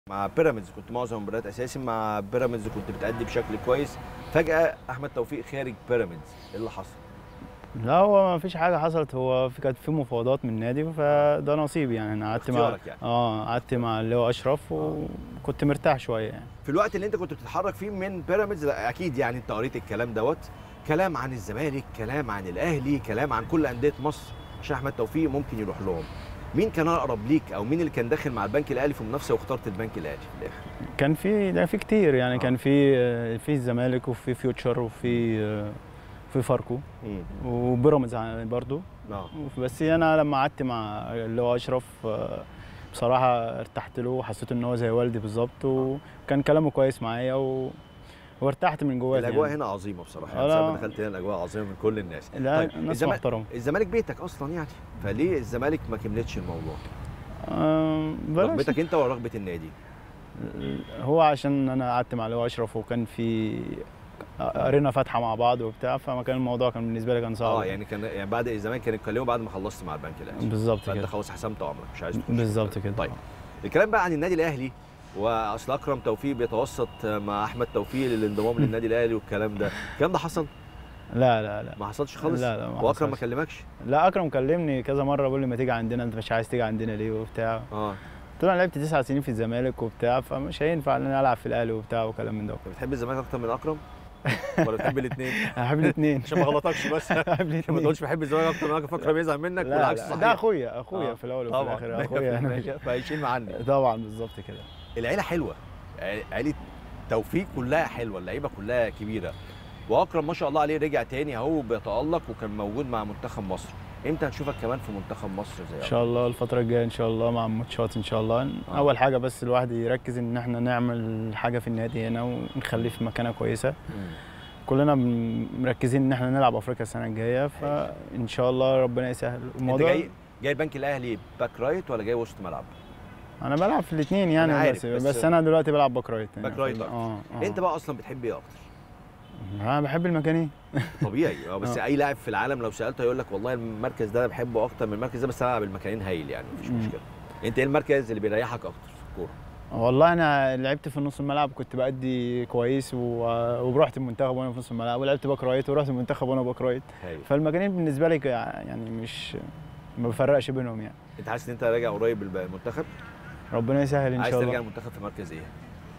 مع بيراميدز كنت معظم المباريات اساسي مع بيراميدز كنت بتأدي بشكل كويس فجاه احمد توفيق خارج بيراميدز ايه اللي حصل لا هو ما فيش حاجه حصلت هو في كانت في مفاوضات من النادي فده نصيب يعني انا قعدت مع اختيارك يعني. اه قعدت مع اللي هو اشرف وكنت مرتاح شويه يعني في الوقت اللي انت كنت بتتحرك فيه من بيراميدز لا، اكيد يعني انت قريت الكلام دوت كلام عن الزمالك كلام عن الاهلي كلام عن كل انديه مصر عشان احمد توفيق ممكن يروح لهم مين كان اقرب ليك او مين اللي كان داخل مع البنك الاهلي في منافسه واخترت البنك الاهلي في الاخر كان في ده في كتير يعني آه. كان في آه، في الزمالك وفي فيوتشر وفي آه، في فاركو امم وبيراميدز يعني برضو اه بس انا لما قعدت مع اللي هو اشرف آه، بصراحه ارتحت له وحسيت ان هو زي والدي بالظبط وكان كلامه كويس معايا و... وارتحت من جواه الاجواء يعني. هنا عظيمه بصراحه آه، يعني لا. ساعة ما دخلت هنا الاجواء عظيمه من كل الناس لا طيب الناس الزمالك محترمه الزمالك بيتك اصلا يعني فليه الزمالك ما كملتش الموضوع آه، بلاش رغبتك انت ولا رغبه النادي هو عشان انا قعدت مع اللي هو اشرف وكان في قرينا فاتحه مع بعض وبتاع فما كان الموضوع كان بالنسبه لي كان صعب اه يعني كان يعني بعد الزمالك كانوا يتكلموا بعد ما خلصت مع البنك الاهلي بالظبط فانت كده خلاص حسمت امرك مش عايز تخش بالظبط كده طيب الكلام بقى عن النادي الاهلي واصل اكرم توفيق بيتوسط مع احمد توفيق للانضمام للنادي الاهلي والكلام ده الكلام ده حصل لا لا لا ما حصلش خالص لا لا ما واكرم ما حصلش. كلمكش لا اكرم كلمني كذا مره بيقول لي ما تيجي عندنا انت مش عايز تيجي عندنا ليه وبتاع اه قلت له انا لعبت تسع سنين في الزمالك وبتاع فمش هينفع ان انا العب في الاهلي وبتاع وكلام من ده انت بتحب الزمالك اكتر من اكرم ولا بتحب الاثنين احب الاثنين عشان ما غلطكش بس احب عشان ما الاثنين تقولش بحب الزمالك اكتر من اكرم فاكرم يزعل منك لا والعكس لا صحيح ده اخويا اخويا آه. في الاول وفي طبعا الاخر اخويا انا فهيشيل معني طبعا بالظبط كده العيله حلوه عيله عيلة توفيق كلها حلوه اللعيبه كلها كبيره واكرم ما شاء الله عليه رجع تاني اهو بيتالق وكان موجود مع منتخب مصر امتى هنشوفك كمان في منتخب مصر زي ان شاء الله الفتره الجايه ان شاء الله مع الماتشات ان شاء الله آه. اول حاجه بس الواحد يركز ان احنا نعمل حاجه في النادي هنا ونخليه في مكانه كويسه مم. كلنا م- مركزين ان احنا نلعب افريقيا السنه الجايه فان شاء الله ربنا يسهل انت جاي جاي البنك الاهلي باك رايت ولا جاي وسط ملعب انا بلعب في الاثنين يعني أنا عارف، بس, بس- بس, انا دلوقتي بلعب باك رايت يعني باك رايت في- أكتر. اه آه. انت بقى اصلا بتحب ايه اكتر انا بحب المكانين طبيعي اه بس آه. اي لاعب في العالم لو سالته يقول لك والله المركز ده انا بحبه اكتر من المركز ده بس انا العب المكانين هايل يعني مفيش مم. مشكله انت ايه المركز اللي بيريحك اكتر في الكوره والله انا لعبت في نص الملعب كنت بادي كويس و... ورحت المنتخب وانا في نص الملعب ولعبت باك رايت ورحت المنتخب وانا باك رايت هايل فالمكانين بالنسبه لي ك- يعني مش ما بفرقش بينهم يعني انت حاسس ان انت راجع قريب الب- المنتخب ربنا يسهل ان عايز شاء ترجع الله المنتخب في مركز ايه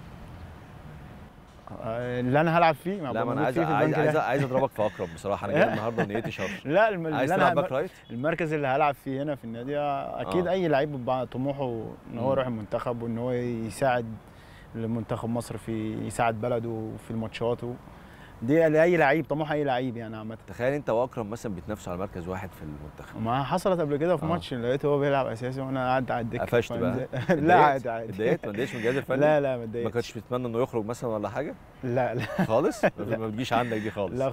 آه، اللي انا هلعب فيه لا أبقى ما انا موجود عايز فيه في عايز البنك عايز, ده. عايز اضربك في اكرم بصراحه انا جاي النهارده ونيتي شر لا الم... عايز اللي تلعب أنا باك رايت المركز اللي هلعب فيه هنا في النادي اكيد آه. اي لعيب بيبقى طموحه ان هو مم. يروح المنتخب وان هو يساعد المنتخب مصر في يساعد بلده في الماتشات و... دي لاي لعيب طموح اي لعيب يعني عامه تخيل انت واكرم مثلا بيتنافسوا على مركز واحد في المنتخب ما حصلت قبل كده في آه. ماتش لقيته هو بيلعب اساسي وانا قاعد على الدكه قفشت بقى؟ فنزل- لا عادي عادي اتضايقت ما اتضايقتش من الجهاز الفني لا لا ما ما اتضايقتش كنتش بتتمنى انه يخرج مثلا ولا حاجه لا لا خالص لا. ما بتجيش عندك دي خالص لا